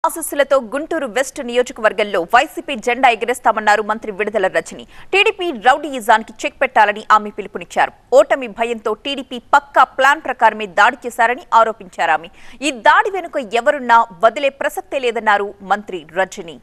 ఆశస్సులతో Guntur west నియోజకవర్గంలో YCP జెండా ఎగరేస్తామన్నారు మంత్రి విడుదల రజని టీడీపీ రౌడీయిజానికి చెక్ పెట్టాలని ఆమె పిలుపునిచ్చారు ఓటమి భయంతో టీడీపీ పక్కా ప్లాన్ ప్రకారమే దాడి చేశారని ఆరోపించారు ఆమె ఈ దాడి వెనుక ఎవరున్నా వదిలే ప్రసక్తే లేదన్నారు మంత్రి రజని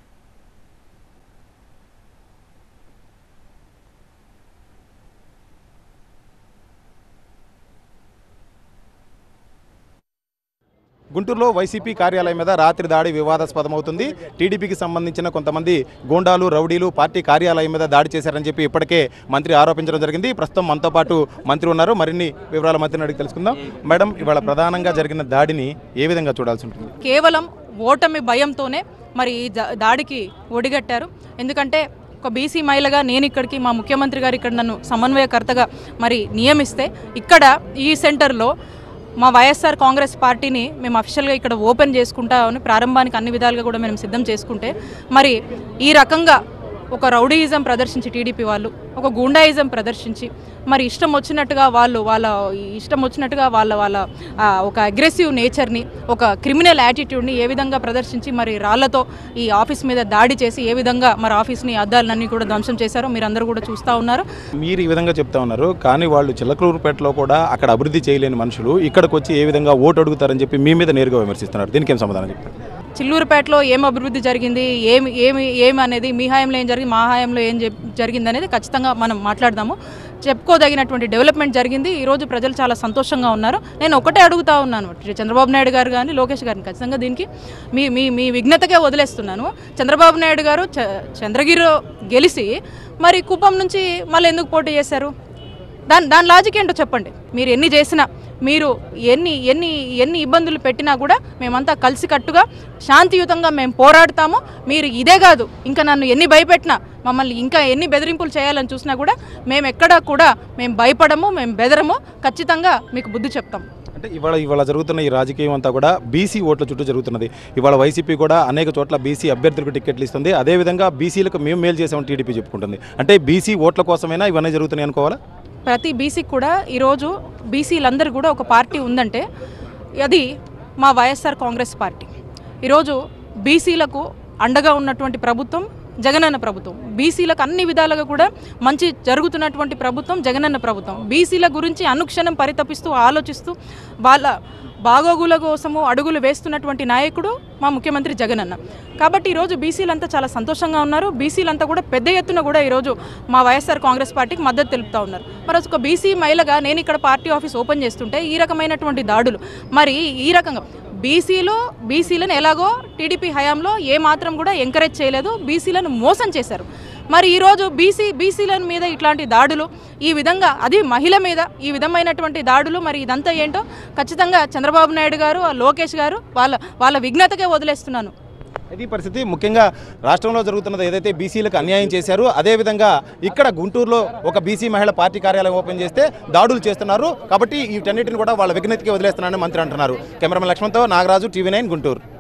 గుంటూరులో వైసీపీ కార్యాలయం మీద రాత్రి దాడి వివాదాస్పదమవుతుంది టీడీపీకి సంబంధించిన కొంతమంది గూండాలు రౌడీలు పార్టీ కార్యాలయం మీద దాడి చేశారని చెప్పి ఇప్పటికే మంత్రి ఆరోపించడం జరిగింది ప్రస్తుతం మనతో పాటు మంత్రి ఉన్నారు మరిన్ని వివరాల మంత్రిని అడిగి తెలుసుకుందాం మేడం ఇవాళ ప్రధానంగా జరిగిన దాడిని ఏ విధంగా చూడాల్సి ఉంటుంది కేవలం ఓటమి భయంతోనే మరి ఈ దా- దాడికి ఒడిగట్టారు ఎందుకంటే ఒక బీసీ మహిళగా నేను ఇక్కడికి మా ముఖ్యమంత్రి గారు ఇక్కడ నన్ను సమన్వయకర్తగా మరి నియమిస్తే ఇక్కడ ఈ సెంటర్లో మా వైఎస్ఆర్ కాంగ్రెస్ పార్టీని మేము అఫీషియల్గా ఇక్కడ ఓపెన్ చేసుకుంటామని ప్రారంభానికి అన్ని విధాలుగా కూడా మేము సిద్ధం చేసుకుంటే మరి ఈ రకంగా ఒక రౌడీయిజం ప్రదర్శించి టీడీపీ వాళ్ళు ఒక గూండాయిజం ప్రదర్శించి మరి ఇష్టం వచ్చినట్టుగా వాళ్ళు వాళ్ళ ఇష్టం వచ్చినట్టుగా వాళ్ళ వాళ్ళ ఆ, ఒక అగ్రెసివ్ నేచర్ని ఒక క్రిమినల్ యాటిట్యూడ్ని ఏ విధంగా ప్రదర్శించి మరి రాళ్లతో ఈ ఆఫీస్ మీద దాడి చేసి ఏ విధంగా మరి ఆఫీస్ని అద్దాలన్నీ కూడా ధ్వంసం చేశారో మీరు అందరూ కూడా చూస్తూ ఉన్నారు మీరు ఈ విధంగా చెప్తా ఉన్నారు కానీ వాళ్ళు చిలకలూరుపేటలో కూడా అక్కడ అభివృద్ధి చేయలేని మనుషులు ఇక్కడికి వచ్చి ఏ విధంగా ఓటు అడుగుతారని చెప్పి మీ మీద నేరుగా విమర్శిస్తున్నారు దీనికి ఏం సమాధానం చెప్తారు చిల్లూరుపేటలో ఏం అభివృద్ధి జరిగింది ఏమి ఏమి ఏమి అనేది మీ హయాంలో ఏం జరిగింది మా హయాంలో ఏం జరి- జరిగింది అనేది ఖచ్చితంగా మనం మాట్లాడదాము చెప్పుకోదగినటువంటి డెవలప్మెంట్ జరిగింది ఈరోజు ప్రజలు చాలా సంతోషంగా ఉన్నారు నేను ఒకటే అడుగుతా ఉన్నాను చంద్రబాబు నాయుడు గారు కానీ లోకేష్ గారిని ఖచ్చితంగా దీనికి మీ మీ మీ విఘ్నతకే వదిలేస్తున్నాను చంద్రబాబు నాయుడు గారు చ- చంద్రగిరిలో గెలిచి మరి కుప్పం నుంచి మళ్ళీ ఎందుకు పోటీ చేశారు దాని దాని లాజిక్ ఏంటో చెప్పండి మీరు ఎన్ని చేసినా మీరు ఎన్ని ఎన్ని ఎన్ని ఇబ్బందులు పెట్టినా కూడా మేమంతా కలిసికట్టుగా శాంతియుతంగా మేము పోరాడతాము మీరు ఇదే కాదు ఇంకా నన్ను ఎన్ని భయపెట్టినా మమ్మల్ని ఇంకా ఎన్ని బెదిరింపులు చేయాలని చూసినా కూడా మేము ఎక్కడా కూడా మేము భయపడము మేము బెదరము ఖచ్చితంగా మీకు బుద్ధి చెప్తాం అంటే ఇవాళ ఇవాళ జరుగుతున్న ఈ రాజకీయం అంతా కూడా బీసీ ఓట్ల చుట్టూ జరుగుతున్నది ఇవాళ వైసీపీ కూడా అనేక చోట్ల బీసీ అభ్యర్థులకు టికెట్లు ఇస్తుంది అదేవిధంగా బీసీలకు మేము మేలు చేసామని టీడీపీ చెప్పుకుంటుంది అంటే బీసీ ఓట్ల కోసమైనా ఇవన్నీ జరుగుతున్నాయి అనుకోవాలా ప్రతి బీసీకి కూడా ఈరోజు బీసీలందరూ కూడా ఒక పార్టీ ఉందంటే అది మా వైఎస్ఆర్ కాంగ్రెస్ పార్టీ ఈరోజు బీసీలకు అండగా ఉన్నటువంటి ప్రభుత్వం జగనన్న ప్రభుత్వం బీసీలకు అన్ని విధాలుగా కూడా మంచి జరుగుతున్నటువంటి ప్రభుత్వం జగనన్న ప్రభుత్వం బీసీల గురించి అనుక్షణం పరితపిస్తూ ఆలోచిస్తూ వాళ్ళ బాగోగుల కోసము అడుగులు వేస్తున్నటువంటి నాయకుడు మా ముఖ్యమంత్రి జగనన్న కాబట్టి ఈరోజు బీసీలంతా చాలా సంతోషంగా ఉన్నారు బీసీలంతా కూడా పెద్ద ఎత్తున కూడా ఈరోజు మా వైఎస్ఆర్ కాంగ్రెస్ పార్టీకి మద్దతు తెలుపుతా ఉన్నారు మరి ఒక బీసీ మహిళగా నేను ఇక్కడ పార్టీ ఆఫీస్ ఓపెన్ చేస్తుంటే ఈ రకమైనటువంటి దాడులు మరి ఈ రకంగా బీసీలు బీసీలను ఎలాగో టీడీపీ హయాంలో ఏ మాత్రం కూడా ఎంకరేజ్ చేయలేదు బీసీలను మోసం చేశారు మరి ఈరోజు బీసీ బీసీల మీద ఇట్లాంటి దాడులు ఈ విధంగా అది మహిళ మీద ఈ విధమైనటువంటి దాడులు మరి ఇదంతా ఏంటో ఖచ్చితంగా చంద్రబాబు నాయుడు గారు ఆ లోకేష్ గారు వాళ్ళ వాళ్ళ విఘ్నతకే వదిలేస్తున్నాను ఇది పరిస్థితి ముఖ్యంగా రాష్ట్రంలో జరుగుతున్నది ఏదైతే బీసీలకు అన్యాయం చేశారో అదేవిధంగా ఇక్కడ గుంటూరులో ఒక బీసీ మహిళ పార్టీ కార్యాలయం ఓపెన్ చేస్తే దాడులు చేస్తున్నారు కాబట్టి వీటన్నిటిని కూడా వాళ్ళ విఘ్నతకి వదిలేస్తున్నారని మంత్రి అంటున్నారు కెమెరామెన్ లక్ష్మణ్తో నాగరాజు టీవీ నైన్ గుంటూరు